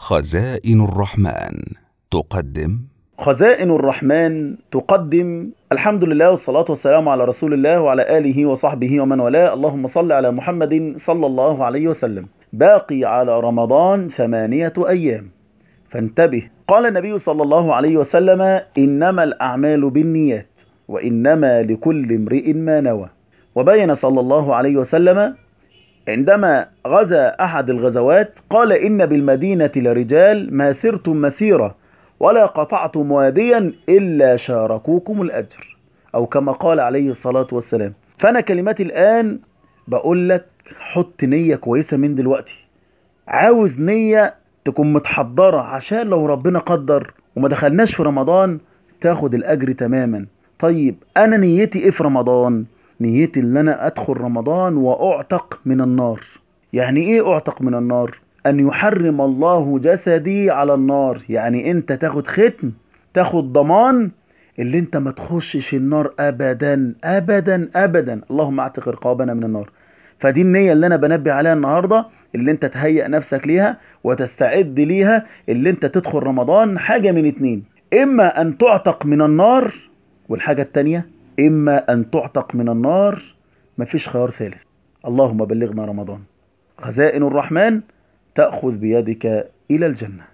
خزائن الرحمن تقدم خزائن الرحمن تقدم الحمد لله والصلاة والسلام على رسول الله وعلى آله وصحبه ومن والاه اللهم صل على محمد صلى الله عليه وسلم باقي على رمضان ثمانية أيام فانتبه قال النبي صلى الله عليه وسلم إنما الأعمال بالنيات وإنما لكل امرئ ما نوى وبين صلى الله عليه وسلم عندما غزا أحد الغزوات قال إن بالمدينة لرجال ما سرتم مسيرة ولا قطعتم واديا إلا شاركوكم الأجر أو كما قال عليه الصلاة والسلام فأنا كلماتي الآن بقول لك حط نية كويسة من دلوقتي عاوز نية تكون متحضرة عشان لو ربنا قدر وما دخلناش في رمضان تاخد الأجر تماما طيب أنا نيتي إيه في رمضان؟ نيتي ان انا ادخل رمضان واعتق من النار يعني ايه اعتق من النار ان يحرم الله جسدي على النار يعني انت تاخد ختم تاخد ضمان اللي انت ما تخشش النار ابدا ابدا ابدا اللهم اعتق رقابنا من النار فدي النية اللي انا بنبه عليها النهاردة اللي انت تهيئ نفسك ليها وتستعد ليها اللي انت تدخل رمضان حاجة من اتنين اما ان تعتق من النار والحاجة التانية إما أن تعتق من النار مفيش خيار ثالث اللهم بلغنا رمضان خزائن الرحمن تأخذ بيدك إلى الجنة